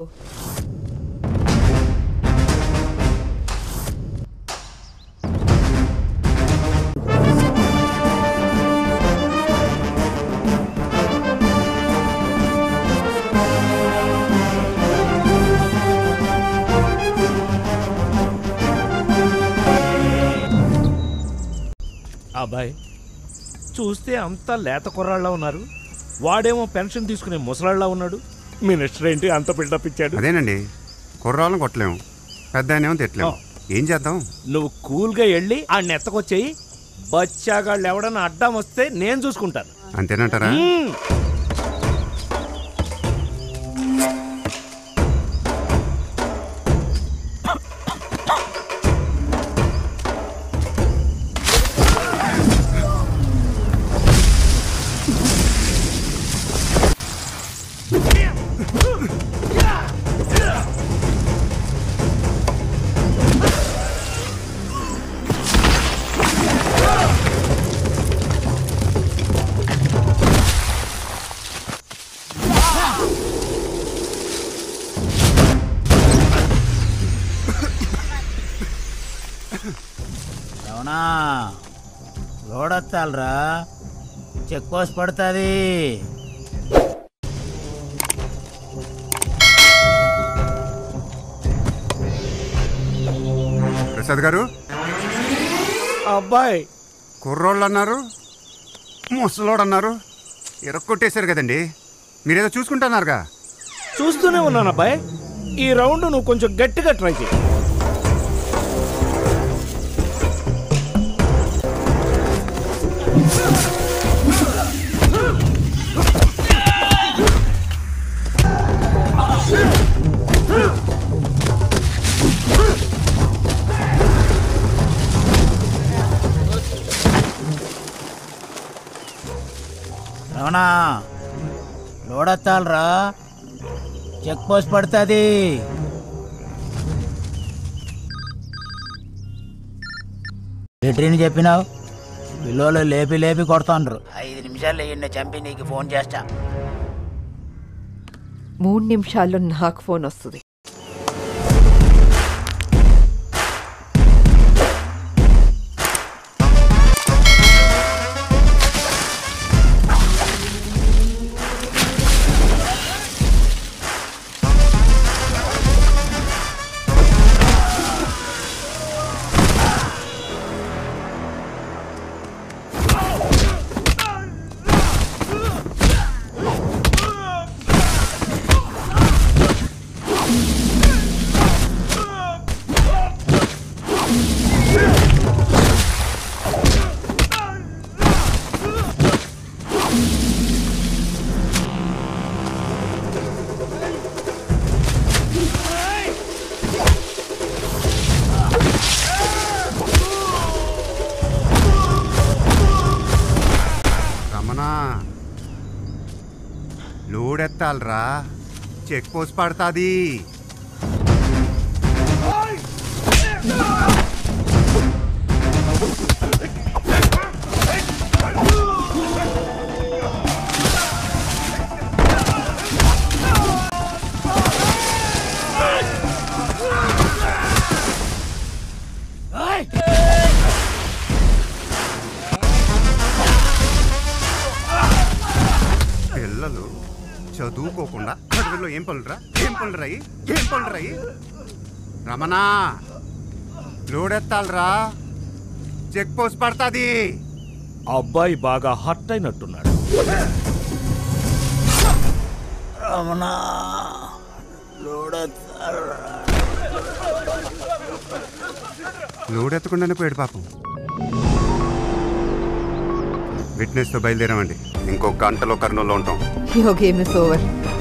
అబ్బాయి చూస్తే అంతా లేత కుర్రాళ్ళ ఉన్నారు వాడేమో పెన్షన్ తీసుకునే ముసలాళ్ళ ఉన్నాడు మినిస్టర్ ఏంటి అంత బిల్డప్ ఇచ్చాడు అదేనండి కుర్రాళ్ళని కొట్టలేము పెద్ద ఆయనేమో తిట్టలేము ఏం చేద్దాం నువ్వు కూల్గా వెళ్ళి ఆ నెత్తకొచ్చేయి బచ్చాగాళ్ళు ఎవడన్నా అడ్డం వస్తే నేను చూసుకుంటాను అంతేనంటారా మ్మ్. అవునా లోడొత్తాలరా చెక్ పోస్ట్ పడుతుంది ప్రసాద్ గారు అబ్బాయి కుర్రోళ్ళు అన్నారు ముసలోడు అన్నారు ఇరక్కొట్టేశారు కదండి మీరేదో చూసుకుంటున్నారుగా చూస్తూనే ఉన్నాను అబ్బాయి ఈ రౌండ్ నువ్వు కొంచెం గట్టిగా ట్రై చేయి అవునా లోడొత్తాలరా చెక్ పోస్ట్ పడుతుంది లెటరీని చెప్పినావు పిల్లలు లేపి లేపి కొడుతుండ్రు ఐదు నిమిషాలు ఈయన్ని చంపి నీకు ఫోన్ చేస్తా మూడు నిమిషాల్లో నాకు ఫోన్ వస్తుంది రమణ లోడెత్తాలరా చెక్ పోస్ట్ పడుతుంది పిల్లలు చదువుకోకుండా అడవిలో ఏం పనులురా ఏం పనులు రాయి ఏం పనులు రాయి రమణ లోడెత్తాలరా చెక్ పోస్ట్ పడుతుంది అబ్బాయి బాగా హర్ట్ అయినట్టున్నాడు అవునా లోడొత్తాలరా లోడెత్తకుండానే పోయాడు పాపం విట్నెస్తో బయలుదేరామండి ఇంకో గంటలో కర్నూలులో ఉంటాం యువర్ గేమ్ ఇస్ ఓవర్